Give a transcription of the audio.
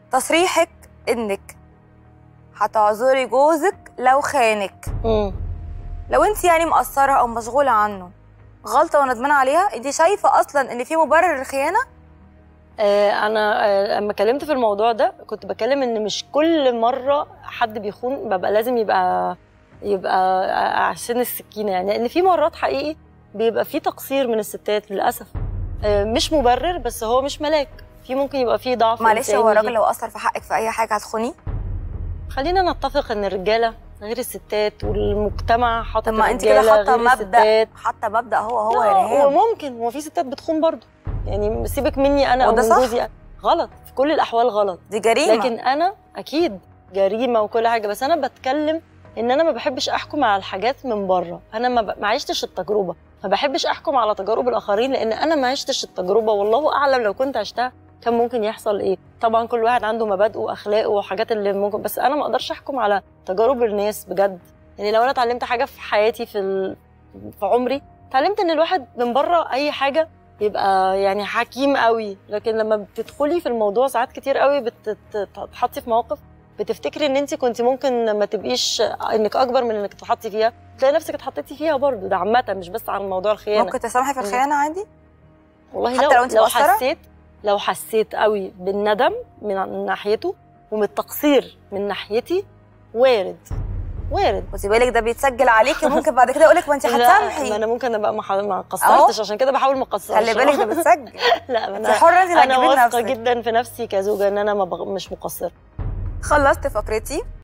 تصريحك انك هتعذري جوزك لو خانك مم. لو انت يعني مقصره او مشغوله عنه غلطه وندمانه عليها انت شايفه اصلا ان في مبرر للخيانه آه، انا آه، لما اتكلمت في الموضوع ده كنت بتكلم ان مش كل مره حد بيخون ببقى لازم يبقى يبقى عشان السكينه يعني لان في مرات حقيقي بيبقى في تقصير من الستات للاسف آه، مش مبرر بس هو مش ملاك في ممكن يبقى في ضعف معلش إنساني هو الراجل فيه. لو اثر في حقك في اي حاجه هتخونيه خلينا نتفق ان الرجاله غير الستات والمجتمع حاطط طب ما انت كده الرجالة حاطه غير مبدا الستات. حاطه مبدا هو هو لا، يا ريهام وممكن هو في ستات بتخون برضه يعني سيبك مني انا او وده من صح. جوزي غلط في كل الاحوال غلط دي جريمه لكن انا اكيد جريمه وكل حاجه بس انا بتكلم ان انا ما بحبش احكم على الحاجات من بره انا ما, ب... ما عشتش التجربه ما بحبش احكم على تجارب الاخرين لان انا ما عشتش التجربه والله اعلم لو كنت عشتها كان ممكن يحصل ايه طبعا كل واحد عنده مبادئه واخلاقه وحاجات اللي ممكن بس انا ما اقدرش احكم على تجارب الناس بجد يعني لو انا اتعلمت حاجه في حياتي في ال... في عمري اتعلمت ان الواحد من بره اي حاجه يبقى يعني حكيم قوي لكن لما بتدخلي في الموضوع ساعات كتير قوي بتتحطي في مواقف بتفتكري ان انت كنت ممكن ما تبقيش انك اكبر من انك تحطي فيها تلاقي نفسك اتحطيتي فيها برضه ده عامه مش بس عن موضوع الخيانه ممكن تسامحي في الخيانه عادي والله حتى لو لو أنت لو مقصرة؟ حسيت لو حسيت قوي بالندم من ناحيته ومن التقصير من ناحيتي وارد وارد خدي بالك ده بيتسجل عليكي وممكن بعد كده يقول لك ما انت لا هتسامحي ما انا ممكن ابقى ما ح- ما قصرتش عشان كده بحاول ما اقصرش خلي بالك ده بتسجل لا ما انت انا حره انت اللي انا هتجيبي واثقه لنفسك جدا في نفسي كزوجه ان انا ما بغ... مش مقصره خلصت فقرتي